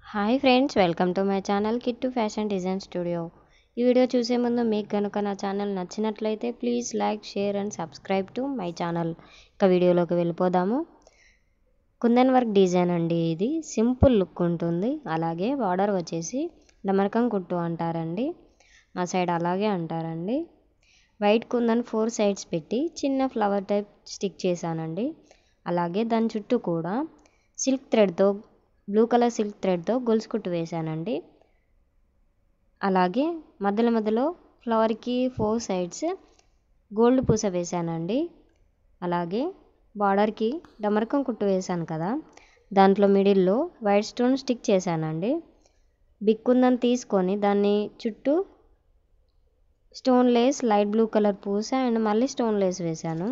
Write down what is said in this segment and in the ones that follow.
hi friends welcome to my channel Kittu fashion design studio ఈ video చూసే ముందు మీకు కనుక నా ఛానల్ నచ్చినట్లయితే please like share and subscribe to my channel ఇక వీడియోలోకి వెళ్ళిపోదాము కుందన్ వర్క్ డిజైన్ అండి ఇది సింపుల్ లుక్ ఉంటుంది అలాగే బార్డర్ వచ్చేసి డమరకం కుట్టు అంటారండి మా సైడ్ అలాగే అంటారండి వైట్ కుందన్ ఫోర్ సైడ్స్ పెట్టి చిన్న ఫ్లవర్ టైప్ స్టిక్ చేశానండి అలాగే దాని చుట్టూ కూడా సిల్క్ థ్రెడ్తో బ్లూ కలర్ సిల్క్ థ్రెడ్తో గొలుసు కుట్టు వేశానండి అలాగే మధ్యలో మధ్యలో ఫ్లవర్కి ఫోర్ సైడ్స్ గోల్డ్ పూస వేశానండి అలాగే బార్డర్కి డమరకం కుట్టు వేశాను కదా దాంట్లో మిడిల్లో వైట్ స్టోన్ స్టిక్ చేశానండి బిక్కుందని తీసుకొని దాన్ని చుట్టూ stone lace light blue colour పూస అండ్ మళ్ళీ స్టోన్ లేస్ వేశాను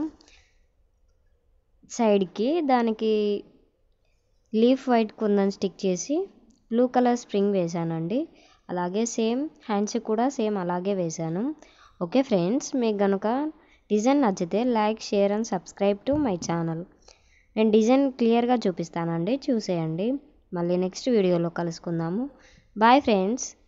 సైడ్కి దానికి లీఫ్ వైట్ కుందని స్టిక్ చేసి బ్లూ కలర్ స్ప్రింగ్ వేశానండి అలాగే సేమ్ హ్యాండ్స్ కూడా సేమ్ అలాగే వేశాను ఓకే ఫ్రెండ్స్ మీకు కనుక డిజైన్ నచ్చితే like share and subscribe to my channel నేను డిజైన్ క్లియర్గా చూపిస్తానండి చూసేయండి మళ్ళీ నెక్స్ట్ వీడియోలో కలుసుకుందాము బాయ్ ఫ్రెండ్స్